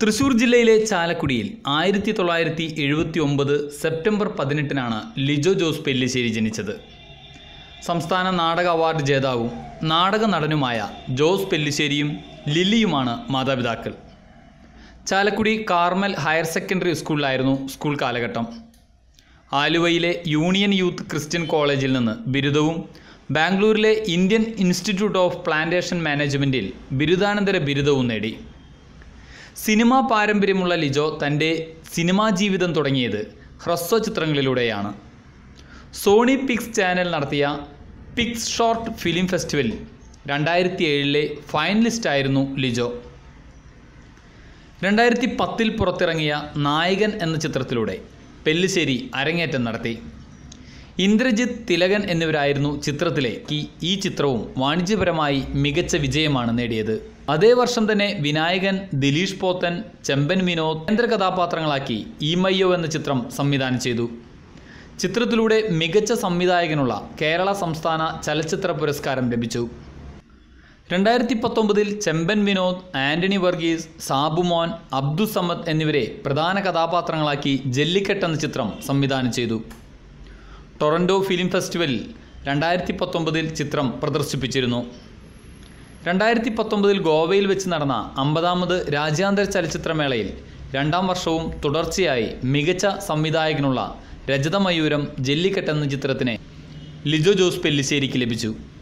തൃശൂർ ജില്ലയിലെ ചാലക്കുടിയിൽ ആയിരത്തി തൊള്ളായിരത്തി എഴുപത്തി ഒമ്പത് സെപ്റ്റംബർ പതിനെട്ടിനാണ് ലിജോ ജോസ് പെല്ലിശ്ശേരി ജനിച്ചത് സംസ്ഥാന നാടക അവാർഡ് ജേതാവും നാടക നടനുമായ ജോസ് പെല്ലിശ്ശേരിയും ലില്ലിയുമാണ് മാതാപിതാക്കൾ ചാലക്കുടി കാർമൽ ഹയർ സെക്കൻഡറി സ്കൂളിലായിരുന്നു സ്കൂൾ കാലഘട്ടം ആലുവയിലെ യൂണിയൻ യൂത്ത് ക്രിസ്ത്യൻ കോളേജിൽ നിന്ന് ബിരുദവും ബാംഗ്ലൂരിലെ ഇന്ത്യൻ ഇൻസ്റ്റിറ്റ്യൂട്ട് ഓഫ് പ്ലാന്റേഷൻ മാനേജ്മെൻറ്റിൽ ബിരുദാനന്തര ബിരുദവും നേടി സിനിമാ പാരമ്പര്യമുള്ള ലിജോ തൻ്റെ സിനിമാ ജീവിതം തുടങ്ങിയത് ഹ്രസ്വ ചിത്രങ്ങളിലൂടെയാണ് സോണി പിക്സ് ചാനൽ നടത്തിയ പിക്സ് ഷോർട്ട് ഫിലിം ഫെസ്റ്റിവലിൽ രണ്ടായിരത്തി ഏഴിലെ ഫൈനലിസ്റ്റായിരുന്നു ലിജോ രണ്ടായിരത്തി പത്തിൽ പുറത്തിറങ്ങിയ നായകൻ എന്ന ചിത്രത്തിലൂടെ പെല്ലിശ്ശേരി അരങ്ങേറ്റം നടത്തി ഇന്ദ്രജിത്ത് തിലകൻ എന്നിവരായിരുന്നു ചിത്രത്തിലെ ഈ ഈ ചിത്രവും വാണിജ്യപരമായി മികച്ച വിജയമാണ് നേടിയത് അതേ വർഷം തന്നെ വിനായകൻ ദിലീഷ് പോത്തൻ ചെമ്പൻ വിനോദ് കേന്ദ്ര കഥാപാത്രങ്ങളാക്കി ഈമയ്യോ എന്ന ചിത്രം സംവിധാനം ചെയ്തു ചിത്രത്തിലൂടെ മികച്ച സംവിധായകനുള്ള കേരള സംസ്ഥാന ചലച്ചിത്ര പുരസ്കാരം ലഭിച്ചു രണ്ടായിരത്തി പത്തൊമ്പതിൽ ചെമ്പൻ വിനോദ് ആന്റണി വർഗീസ് സാബുമോൻ അബ്ദുസമ്മദ് എന്നിവരെ പ്രധാന കഥാപാത്രങ്ങളാക്കി ജല്ലിക്കെട്ട് എന്ന ചിത്രം സംവിധാനം ചെയ്തു ടൊറൻഡോ ഫിലിം ഫെസ്റ്റിവലിൽ രണ്ടായിരത്തി പത്തൊമ്പതിൽ ചിത്രം പ്രദർശിപ്പിച്ചിരുന്നു രണ്ടായിരത്തി പത്തൊമ്പതിൽ ഗോവയിൽ വെച്ച് നടന്ന അമ്പതാമത് രാജ്യാന്തര ചലച്ചിത്രമേളയിൽ രണ്ടാം വർഷവും തുടർച്ചയായി മികച്ച സംവിധായകനുള്ള രജതമയൂരം ജല്ലിക്കെട്ട് എന്ന ചിത്രത്തിന് ലിജോ ജോസ് പെല്ലിശ്ശേരിക്ക് ലഭിച്ചു